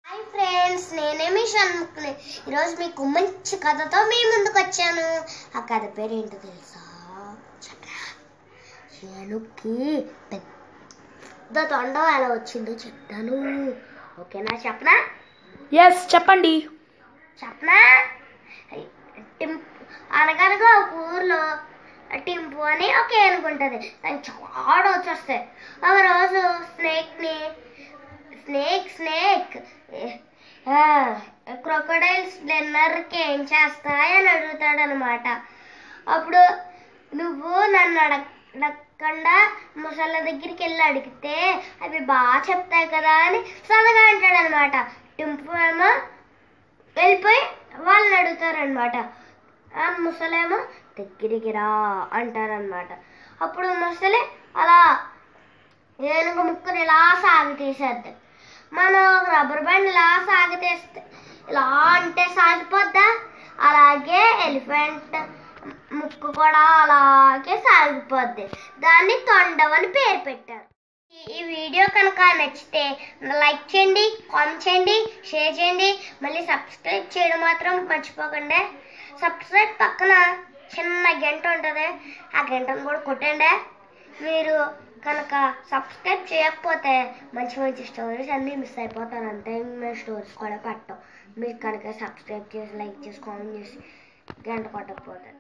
hi friends నేనే మీ షణ్ముఖిని ఈరోజు మీకు మంచి కథతో మీ ముందుకు వచ్చాను ఆ కథ పేరు ఏంటో తెలుసా చెప్పరా ఏనుగుకి పెద్ద తొండం ఎలా వచ్చిందో చెప్తాను ఓకేనా చెప్పనా ఎస్ చెప్పండి చెప్పనా టింప్ అనగనగా ఒక ఊర్లో టింపు అని ఒక ఏనుగు ఉంటుంది దానికి చాలా వచ్చేస్తాయి ఒక రోజు స్నేక్ని స్నేక్ స్నేక్ క్రొకడైల్స్ డిన్నర్కి ఏం చేస్తాయి అని అడుగుతాడు అనమాట అప్పుడు నువ్వు నన్ను అడగకుండా ముసళ్ళ దగ్గరికి వెళ్ళి అడిగితే అవి బాగా చెప్తాయి కదా అని సరదాగా అంటాడు అనమాట టింపు ఏమో వెళ్ళిపోయి వాళ్ళని అడుగుతారనమాట ఆ ముసలేమో దగ్గరికి రా అంటారనమాట అప్పుడు ముసలి అలా ఏనుగు ముక్కను ఇలా సాగి తీసేద్ది మనం ఒక రబ్బర్ బ్యాండ్ ఇలా సాగి తీస్తే ఇలా అంటే సాగిపోద్దా అలాగే ఎలిఫెంట్ ముక్కు కూడా అలాగే సాగిపోద్ది దాన్ని తొండం అని పేరు పెట్టారు ఈ- ఈ వీడియో కనుక నచ్చితే లైక్ చేయండి కామెంట్ చేయండి షేర్ చేయండి మళ్ళీ సబ్స్క్రైబ్ చేయడం మాత్రం మర్చిపోకండి సబ్స్క్రైబ్ పక్కన చిన్న గంట ఉంటుంది ఆ గంటను కూడా కొట్టండి మీరు కనుక సబ్స్క్రైబ్ చేయకపోతే మంచి మంచి స్టోరీస్ అన్నీ మిస్ అయిపోతారు అంతే మేము స్టోరీస్ కూడా పెట్టాం మీరు కనుక సబ్స్క్రైబ్ చేసి లైక్ చేసి కామెంట్ చేసి గంట కొట్టకపోతే